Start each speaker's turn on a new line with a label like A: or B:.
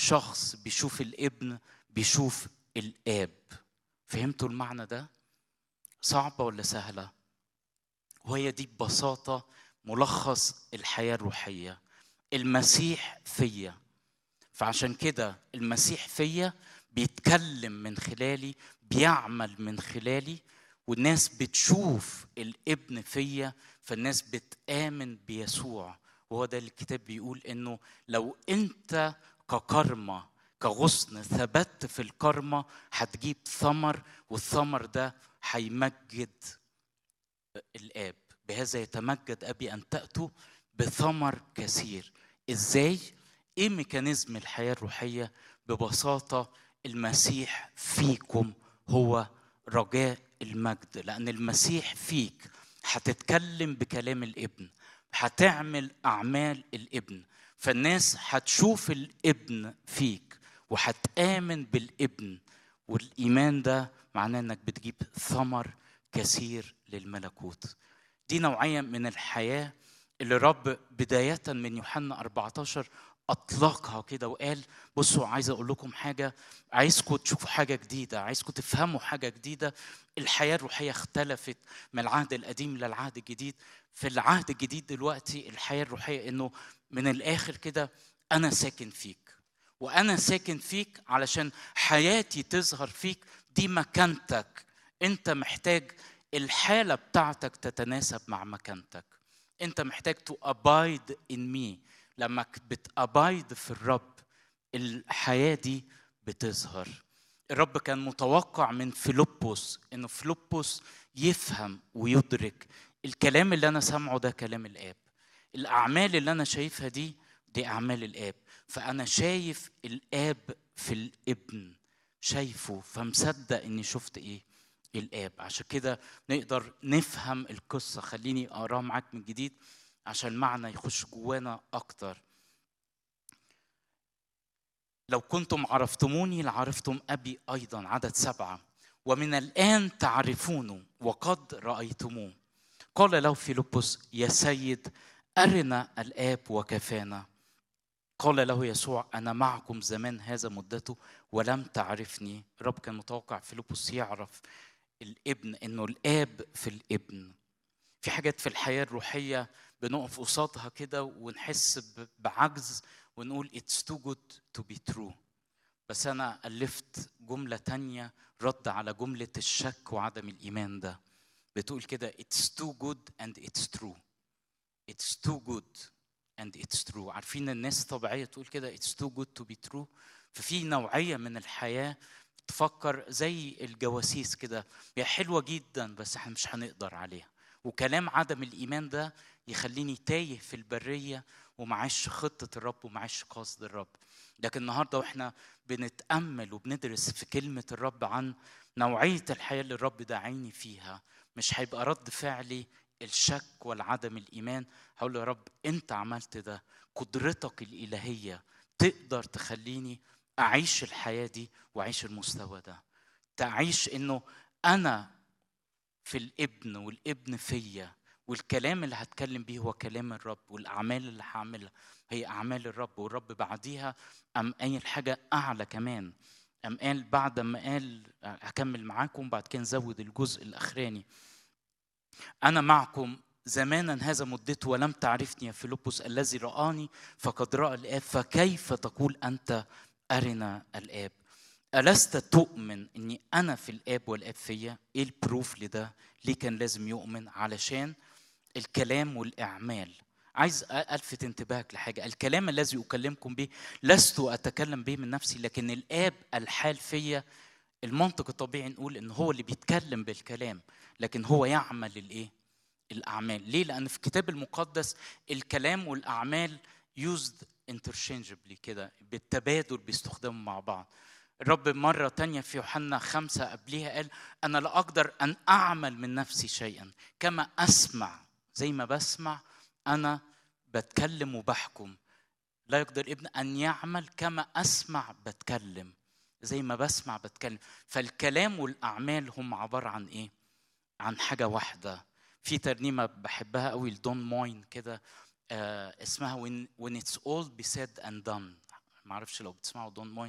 A: شخص بيشوف الابن بيشوف الاب فهمتوا المعنى ده صعبه ولا سهله وهي دي ببساطه ملخص الحياه الروحيه المسيح فيا فعشان كده المسيح فيا بيتكلم من خلالي بيعمل من خلالي والناس بتشوف الابن فيا فالناس بتآمن بيسوع وهو ده اللي الكتاب بيقول انه لو انت ككرمة كغصن ثبت في الكرمة هتجيب ثمر والثمر ده هيمجد الآب بهذا يتمجد أبي أن تأتوا بثمر كثير إزاي؟ إيه ميكانيزم الحياة الروحية؟ ببساطة المسيح فيكم هو رجاء المجد لأن المسيح فيك هتتكلم بكلام الابن هتعمل أعمال الابن فالناس هتشوف الابن فيك وهتآمن بالابن والإيمان ده معناه إنك بتجيب ثمر كثير للملكوت دي نوعية من الحياة اللي رب بداية من يوحنا 14 أطلقها كده وقال بصوا عايز أقول لكم حاجة عايزكم تشوفوا حاجة جديدة عايزكم تفهموا حاجة جديدة الحياة الروحية اختلفت من العهد القديم للعهد الجديد في العهد الجديد دلوقتي الحياة الروحية إنه من الآخر كده أنا ساكن فيك وأنا ساكن فيك علشان حياتي تظهر فيك دي مكانتك أنت محتاج الحالة بتاعتك تتناسب مع مكانتك أنت محتاج to abide in me لما بتابايد في الرب الحياة دي بتظهر الرب كان متوقع من فيلبس انه فيلبس يفهم ويدرك الكلام اللي انا سامعه ده كلام الاب الاعمال اللي انا شايفها دي دي اعمال الاب فانا شايف الاب في الابن شايفه فمصدق اني شفت ايه الاب عشان كده نقدر نفهم القصه خليني اقراها معاك من جديد عشان المعنى يخش جوانا اكتر لو كنتم عرفتموني لعرفتم ابي ايضا عدد سبعه ومن الان تعرفونه وقد رايتموه قال له فيلبس يا سيد ارنا الاب وكفانا قال له يسوع انا معكم زمان هذا مدته ولم تعرفني الرب كان متوقع فيلبس يعرف الابن انه الاب في الابن في حاجات في الحياه الروحيه بنقف قصادها كده ونحس بعجز ونقول it's too good to be true بس أنا ألفت جملة تانية رد على جملة الشك وعدم الإيمان ده بتقول كده it's too good and it's true it's too good and it's true عارفين الناس طبيعية تقول كده it's too good to be true ففي نوعية من الحياة تفكر زي الجواسيس كده هي حلوة جدا بس احنا مش هنقدر عليها وكلام عدم الإيمان ده يخليني تايه في البرية ومعاش خطة الرب ومعاش قصد الرب لكن النهاردة واحنا بنتأمل وبندرس في كلمة الرب عن نوعية الحياة اللي الرب داعيني فيها مش هيبقى رد فعلي الشك والعدم الإيمان هقول يا رب أنت عملت ده قدرتك الإلهية تقدر تخليني أعيش الحياة دي وأعيش المستوى ده تعيش إنه أنا في الابن والابن فيا والكلام اللي هتكلم بيه هو كلام الرب والاعمال اللي هعملها هي اعمال الرب والرب بعديها ام قايل حاجه اعلى كمان ام قال بعد ما قال هكمل معاكم بعد كده نزود الجزء الاخراني انا معكم زمانا هذا مدته ولم تعرفني يا فيلبس الذي رآني فقد رأى الآب فكيف تقول أنت أرنا الآب ألست تؤمن إني أنا في الآب والآب فيا؟ إيه البروف لده؟ ليه كان لازم يؤمن؟ علشان الكلام والإعمال عايز ألفت انتباهك لحاجة الكلام الذي أكلمكم به لست أتكلم به من نفسي لكن الآب الحال فيا المنطق الطبيعي نقول إن هو اللي بيتكلم بالكلام لكن هو يعمل الإيه؟ الأعمال ليه؟ لأن في الكتاب المقدس الكلام والأعمال used interchangeably كده بالتبادل بيستخدموا مع بعض الرب مرة تانية في يوحنا خمسة قبليها قال أنا لا أقدر أن أعمل من نفسي شيئا كما أسمع زي ما بسمع أنا بتكلم وبحكم لا يقدر ابن أن يعمل كما أسمع بتكلم زي ما بسمع بتكلم فالكلام والأعمال هم عبارة عن إيه؟ عن حاجة واحدة في ترنيمة بحبها قوي لدون موين كده آه اسمها when, when it's all be said and done ما اعرفش لو بتسمعوا دون